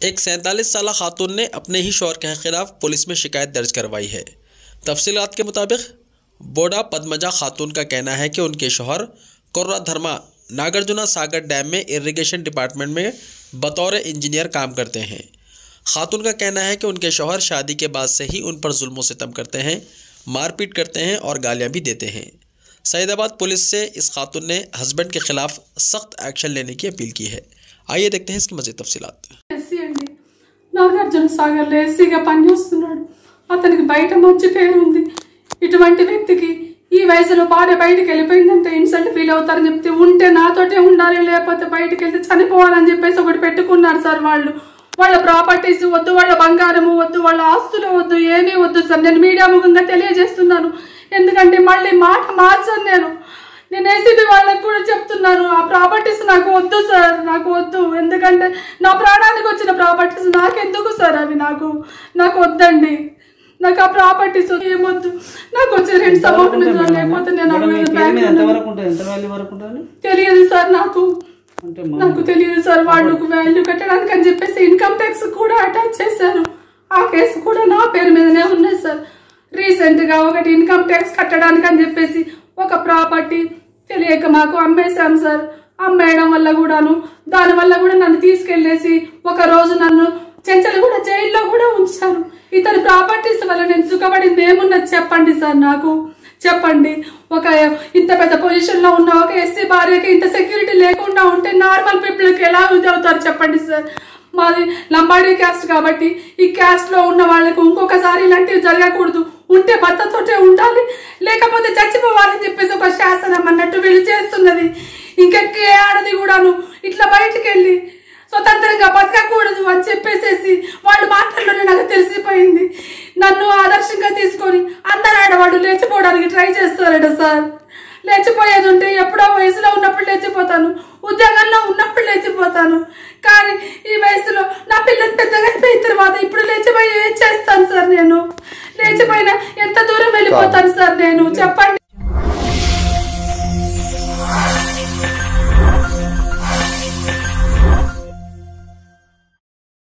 एक सैंतालीस साल खातून ने अपने ही शौहर के खिलाफ पुलिस में शिकायत दर्ज करवाई है तफसीलात के मुताबिक बोडा पद्मजा खातून का कहना है कि उनके शौहर कुर्रा धर्मा नागार्जुना सागर डैम में इरिगेशन डिपार्टमेंट में बतौर इंजीनियर काम करते हैं खातून का कहना है कि उनके शौहर शादी के बाद से ही उन पर जुल्म सितम करते हैं मारपीट करते हैं और गालियां भी देते हैं सईदाबाद पुलिस से इस खातून ने हस्बैंड के खिलाफ सख्त एक्शन लेने की अपील की है आइए देखते हैं इसकी मजीद तफसीलात ఎస్సీ అండి నాగార్జున సాగర్లో ఎస్సీగా పనిచేస్తున్నాడు అతనికి బయట మంచి పేరు ఉంది ఇటువంటి వ్యక్తికి ఈ వయసులో భార్య బయటికి వెళ్ళిపోయిందంటే ఇన్సల్ట్ ఫీల్ అవుతారని చెప్తే ఉంటే నాతోటే ఉండాలి లేకపోతే బయటికి వెళ్తే చనిపోవాలని చెప్పేసి ఒకటి పెట్టుకున్నారు సార్ వాళ్ళు వాళ్ళ ప్రాపర్టీస్ వద్దు వాళ్ళ బంగారము వద్దు వాళ్ళ ఆస్తులు వద్దు ఏమీ వద్దు సార్ నేను మీడియా ముఖంగా తెలియజేస్తున్నాను ఎందుకంటే మళ్ళీ మాట మార్చాను నేను నేను ఏసీబీ వాళ్ళకి కూడా చెప్తున్నాను ఆ ప్రాపర్టీస్ నాకు వద్దు సార్ నాకు వద్దు ఎందుకంటే నా ప్రాణానికి వచ్చిన ప్రాపర్టీస్ నాకెందుకు సార్ అవి నాకు నాకు వద్దండి నాకు ఆ ప్రాపర్టీస్ ఏమొద్దు నాకు వచ్చే రెండు అమౌంట్ మీద లేకపోతే నేను మేడం, మీ అడగలేదు పేరు మీద బ్యాంకులో. ఎంత వరకు ఉంటుంది ఎంత వాల్యూ వరకు ఉంటుంది తెలియదు సార్ నాకు అంటే మా- నాకు తెలియదు సార్ వాళ్ళకు వాల్యూ కట్టడానికి అని చెప్పేసి ఇన్కమ్ ట్యాక్స్ కూడా అటాచ్ చేశారు ఆ కేసు కూడా నా పేరు మీదనే ఉన్నది సార్ రీసెంట్ గా ఒకటి ఇన్కమ్ ట్యాక్స్ కట్టడానికి అని చెప్పేసి ఒక ప్రాపర్టీ తెలియక మాకు అమ్మేశాం సార్ అమ్మేయడం వల్ల కూడాను దాని వల్ల కూడా నన్ను తీసుకెళ్లేసి ఒక రోజు నన్ను చెంచలు కూడా జైల్లో కూడా ఉంచారు ఇతని ప్రాపర్టీస్ వల్ల నేను సుఖపడింది ఏమున్నది చెప్పండి సార్ నాకు చెప్పండి ఒక ఇంత పెద్ద పొజిషన్ లో ఉన్న ఒక ఎస్సీ భార్యకి ఇంత సెక్యూరిటీ లేకుండా ఉంటే నార్మల్ పీపుల్ కి ఎలా యూజ్ అవుతారు చెప్పండి సార్ మాది లంబాడీ క్యాస్ట్ కాబట్టి ఈ క్యాస్ట్ లో ఉన్న వాళ్ళకు ఇంకొకసారి ఇలాంటివి జరగకూడదు ఉంటే భర్తతోటే ఉండాలి లేకపోతే చచ్చిపోవాలని చెప్పేసి ఒక శాసనం అన్నట్టు వీళ్ళు చేస్తున్నది ఇంకెక్కే ఆడది కూడాను ఇట్లా బయటికి వెళ్ళి స్వతంత్రంగా బతకకూడదు అని చెప్పేసేసి వాళ్ళు మాటల్లోనే నాకు తెలిసిపోయింది నన్ను ఆదర్శంగా తీసుకొని అందరు ఆడవాళ్ళు లేచిపోవడానికి ట్రై చేస్తారట సార్ లేచిపోయేది ఉంటే ఎప్పుడో వయసులో ఉన్నప్పుడు లేచిపోతాను ఉద్యోగంలో ఉన్నప్పుడు లేచిపోతాను కానీ ఈ వయసులో నా పిల్లలు పెద్దగా అయిపోయిన తర్వాత ఇప్పుడు లేచిపోయి ఏం చేస్తాను సార్ నేను లేచిపోయినా ఎంత దూరం వెళ్ళిపోతాను సార్ నేను చెప్పండి